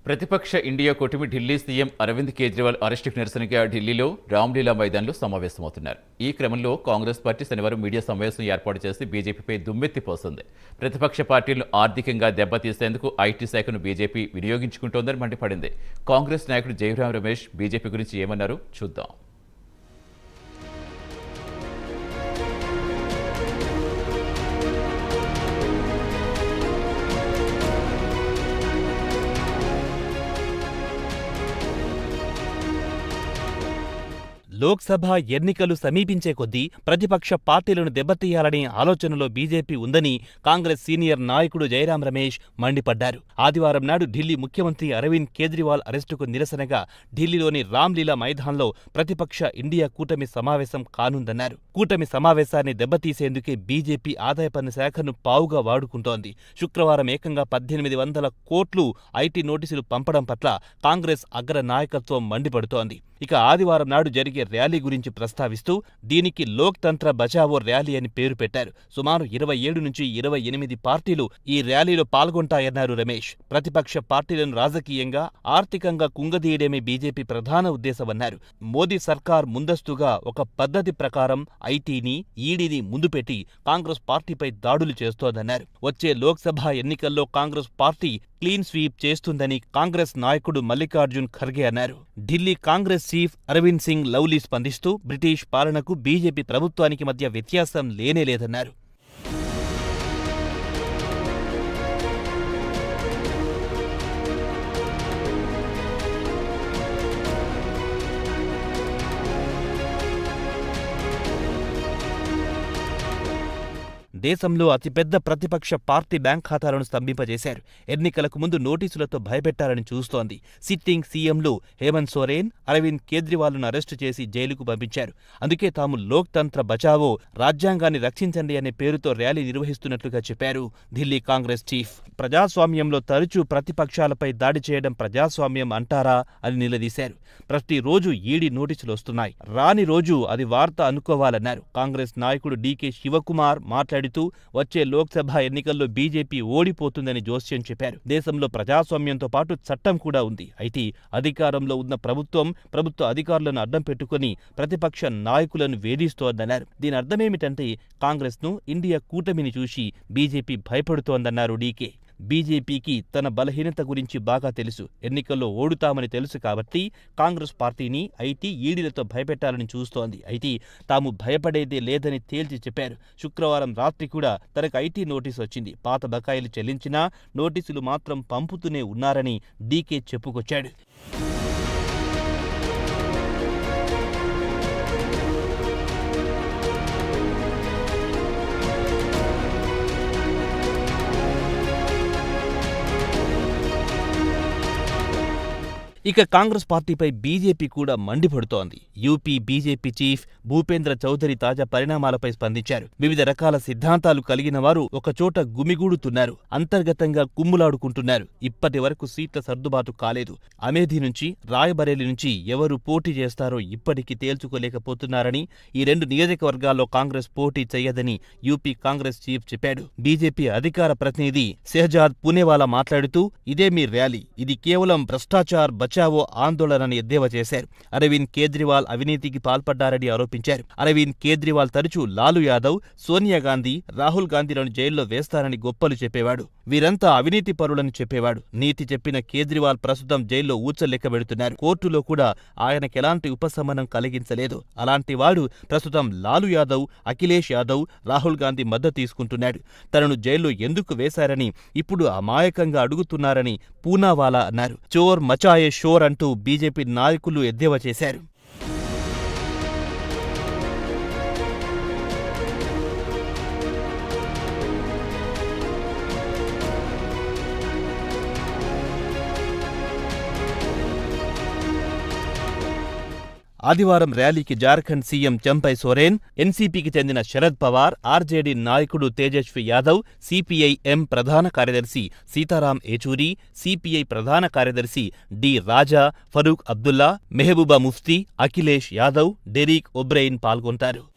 ప్రతిపక్ష ఇండియా కూటమి ఢిల్లీ సీఎం అరవింద్ కేజ్రీవాల్ అరెస్టుకు నిరసనగా ఢిల్లీలో రామ్లీలా మైదాన్లో సమావేశమవుతున్నారు ఈ క్రమంలో కాంగ్రెస్ పార్టీ శనివారం మీడియా సమావేశం ఏర్పాటు చేసి బీజేపీపై దుమ్మెత్తిపోసింది ప్రతిపక్ష పార్టీలను ఆర్థికంగా దెబ్బతీసేందుకు ఐటీ శాఖను బీజేపీ వినియోగించుకుంటోందని మండిపడింది కాంగ్రెస్ నాయకుడు జయరాం రమేష్ బీజేపీ గురించి ఏమన్నారు చూద్దాం లోక్సభ ఎన్నికలు సమీపించే కొద్దీ ప్రతిపక్ష పార్టీలను దెబ్బతీయాలనే ఆలోచనలో బీజేపీ ఉందని కాంగ్రెస్ సీనియర్ నాయకుడు జయరాం రమేష్ మండిపడ్డారు ఆదివారం నాడు ఢిల్లీ ముఖ్యమంత్రి అరవింద్ కేజ్రీవాల్ అరెస్టుకు నిరసనగా ఢిల్లీలోని రామ్లీలా మైదాన్లో ప్రతిపక్ష ఇండియా కూటమి సమావేశం కానుందన్నారు కూటమి సమావేశాన్ని దెబ్బతీసేందుకే బీజేపీ ఆదాయ పన్ను శాఖను పావుగా వాడుకుంటోంది శుక్రవారం ఏకంగా పద్దెనిమిది వందల కోట్లు ఐటీ నోటీసులు పంపడం పట్ల కాంగ్రెస్ అగ్ర నాయకత్వం మండిపడుతోంది ఇక ఆదివారం నాడు జరిగే ర్యాలీ గురించి ప్రస్తావిస్తూ దీనికి లోక్ తంత్ర బచావో ర్యాలీ అని పేరు పెట్టారు సుమారు ఇరవై ఏడు నుంచి ఇరవై ఎనిమిది పార్టీలు ఈ ర్యాలీలో పాల్గొంటాయన్నారు రమేష్ ప్రతిపక్ష పార్టీలను రాజకీయంగా ఆర్థికంగా కుంగదీయడమే బీజేపీ ప్రధాన ఉద్దేశమన్నారు మోదీ సర్కార్ ముందస్తుగా ఒక పద్ధతి ప్రకారం ఐటీని ఈడీని ముందు పెట్టి కాంగ్రెస్ పార్టీపై దాడులు చేస్తోందన్నారు వచ్చే లోక్సభ ఎన్నికల్లో కాంగ్రెస్ పార్టీ క్లీన్ స్వీప్ చేస్తుందని కాంగ్రెస్ నాయకుడు మల్లికార్జున్ ఖర్గే అన్నారు ఢిల్లీ కాంగ్రెస్ చీఫ్ అరవింద్ సింగ్ లౌలీ స్పందిస్తూ బ్రిటిష్ పాలనకు బీజేపీ ప్రభుత్వానికి మధ్య వ్యత్యాసం లేనేలేదన్నారు దేశంలో అతిపెద్ద ప్రతిపక్ష పార్టీ బ్యాంక్ ఖాతాలను స్తంభింపజేశారు ఎన్నికలకు ముందు నోటీసులతో భయపెట్టాలని చూస్తోంది సిట్టింగ్ సీఎంలు హేమంత్ సోరేన్ అరవింద్ కేజ్రీవాల్ను అరెస్టు చేసి జైలుకు పంపించారు అందుకే తాము లోక్ తంత్ర బచావో రాజ్యాంగాన్ని రక్షించండి అనే పేరుతో ర్యాలీ నిర్వహిస్తున్నట్లుగా చెప్పారు ఢిల్లీ కాంగ్రెస్ చీఫ్ ప్రజాస్వామ్యంలో తరచూ ప్రతిపక్షాలపై దాడి చేయడం ప్రజాస్వామ్యం అంటారా అని నిలదీశారు ప్రతిరోజు ఈడీ నోటీసులు వస్తున్నాయి రాని రోజు అది వార్త అనుకోవాలన్నారు కాంగ్రెస్ నాయకుడు డీకే శివకుమార్ మాట్లాడుతూ వచ్చే లోక్సభ ఎన్నికల్లో బీజేపీ ఓడిపోతుందని జోస్యం చెప్పారు దేశంలో ప్రజాస్వామ్యంతో పాటు చట్టం కూడా ఉంది అయితే అధికారంలో ఉన్న ప్రభుత్వం ప్రభుత్వ అధికారులను అడ్డం పెట్టుకుని ప్రతిపక్ష నాయకులను వేధిస్తోందన్నారు దీని అర్థమేమిటంటే కాంగ్రెస్ను ఇండియా కూటమిని చూసి బీజేపీ భయపడుతోందన్నారు డీకే బీజేపీకి తన బలహీనత గురించి బాగా తెలుసు ఎన్నికల్లో ఓడుతామని తెలుసు కాబట్టి కాంగ్రెస్ పార్టీని ఐటీ ఈడీలతో భయపెట్టాలని చూస్తోంది అయితే తాము భయపడేదే లేదని తేల్చి చెప్పారు శుక్రవారం రాత్రి కూడా తనకు ఐటీ నోటీసు వచ్చింది పాత బకాయిలు చెల్లించినా నోటీసులు మాత్రం పంపుతూనే ఉన్నారని డీకే చెప్పుకొచ్చాడు ఇక కాంగ్రెస్ పార్టీపై బీజేపీ కూడా మండిపడుతోంది UP BJP chief Bhupendra Chaudhary తాజా పరిణామాలపై స్పందించారు వివిధ రకాల సిద్ధాంతాలు కలిగిన వారు ఒకచోట గుమిగూడుతున్నారు అంతర్గతంగా కుమ్ములాడుకుంటున్నారు ఇప్పటి వరకు సీట్ల సర్దుబాటు కాలేదు అమేధి నుంచి రాయబరేలి నుంచి ఎవరు పోటీ చేస్తారో ఇప్పటికీ తేల్చుకోలేకపోతున్నారని ఈ రెండు నియోజకవర్గాల్లో కాంగ్రెస్ పోటీ చేయదని యూపీ కాంగ్రెస్ చీఫ్ చెప్పాడు బీజేపీ అధికార ప్రతినిధి షెహజాద్ పునేవాలా మాట్లాడుతూ ఇదే మీ ర్యాలీ ఇది కేవలం భ్రష్టాచార్ బచావో ఆందోళనని ఎద్దేవా చేశారు అరవింద్ కేజ్రీవాల్ అవినీతికి పాల్పడ్డారని ఆరోపించారు అరవింద్ కేజ్రీవాల్ తరచూ లాలు యాదవ్ సోనియా గాంధీ రాహుల్ గాంధీలను జైల్లో వేస్తారని గొప్పలు చెప్పేవాడు వీరంతా అవినీతి పరులని చెప్పేవాడు నీతి చెప్పిన కేజ్రీవాల్ ప్రస్తుతం జైల్లో ఊచలెక్కబెడుతున్నారు కోర్టులో కూడా ఆయనకెలాంటి ఉపశమనం కలిగించలేదు అలాంటి వాడు ప్రస్తుతం లాలు యాదవ్ అఖిలేష్ యాదవ్ రాహుల్ గాంధీ మద్దతు తీసుకుంటున్నాడు తనను జైల్లో ఎందుకు వేశారని ఇప్పుడు అమాయకంగా అడుగుతున్నారని పూనావాలా అన్నారు చోర్ మచాయే షోర్ అంటూ బీజేపీ నాయకులు ఎద్దేవా చేశారు ఆదివారం ర్యాలీకి జార్ఖండ్ సీఎం చంపై సోరెన్ ఎన్సీపీకి చెందిన శరద్ పవార్ ఆర్జేడీ నాయకుడు తేజస్వి యాదవ్ సిపిఐ ఎం ప్రధాన కార్యదర్శి సీతారాం ఏచూరి సిపిఐ ప్రధాన కార్యదర్శి D Raja Farooq Abdullah Mehbooba Mufti Akhilesh Yadav Derek O'Brien పాల్గొంటారు